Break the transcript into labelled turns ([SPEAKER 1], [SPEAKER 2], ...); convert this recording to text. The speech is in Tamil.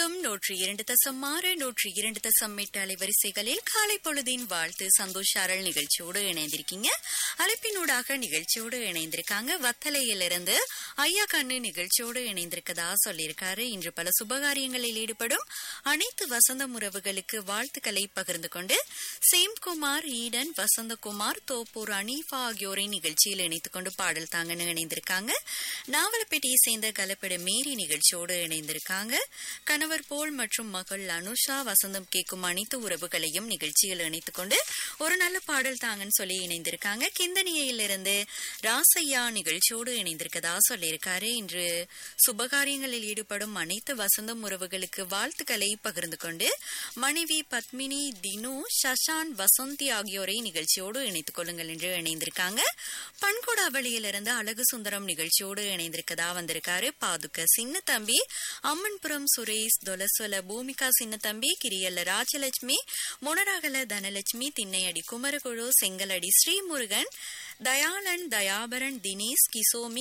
[SPEAKER 1] எஃப்எம் நூற்றி இரண்டு தசம் ஆறு நூற்றி இரண்டு தசம் எட்டு அலைவரிசைகளில் காலை பொழுதின் வாழ்த்து சந்தோஷ் அருள் நிகழ்ச்சியோடு இணைந்திருக்கீங்க அழைப்பினூடாக நிகழ்ச்சியோடு இணைந்திருக்காங்க வத்தலையிலிருந்து ஐயா கண்ணு நிகழ்ச்சியோடு இணைந்திருக்கதா சொல்லியிருக்காரு இன்று பல சுபகாரியங்களில் ஈடுபடும் அனைத்து வசந்த உறவுகளுக்கு வாழ்த்துக்களை பகிர்ந்து கொண்டு சேம்குமார் ஈடன் வசந்தகுமார் தோப்பூர் அனீஃபா ஆகியோரை நிகழ்ச்சியில் இணைத்துக் கொண்டு பாடல் தாங்கன்னு இணைந்திருக்காங்க நாவலப்பேட்டையை சேர்ந்த கலப்பட மேரி நிகழ்ச்சியோடு இணைந்திருக்காங்க கணவர் போல் மற்றும் மகள் அனுஷா வசந்தம் கேட்கும் அனைத்து உறவுகளையும் நிகழ்ச்சியில் இணைத்துக் கொண்டு ஒரு நல்ல பாடல் தாங்கன்னு சொல்லி இணைந்திருக்காங்க கிந்தனியிலிருந்து ராசையா நிகழ்ச்சியோடு இணைந்திருக்கதா சொல்லியிருக்காரு இன்று சுபகாரியங்களில் ஈடுபடும் அனைத்து வசந்தம் உறவுகளுக்கு வாழ்த்துக்களை பகிர்ந்து கொண்டு மனைவி பத்மினி தினு சஷான் வசந்தி ஆகியோரை நிகழ்ச்சியோடு இணைத்துக் கொள்ளுங்கள் என்று இணைந்திருக்காங்க பண்கொடாவளியிலிருந்து அழகு சுந்தரம் நிகழ்ச்சியோடு இணைந்திருக்கதா வந்திருக்காரு பாதுக்க சின்ன தம்பி அம்மன்புரம் சுரேஷ் தொலசொல பூமிகா சின்ன தம்பி கிரியல்ல ராஜலட்சுமி முனராகல தனலட்சுமி திண்ணையடி குமரகுழு செங்கலடி ஸ்ரீமுருகன் தயாளன் தயாபரன் தினேஷ் கிசோமி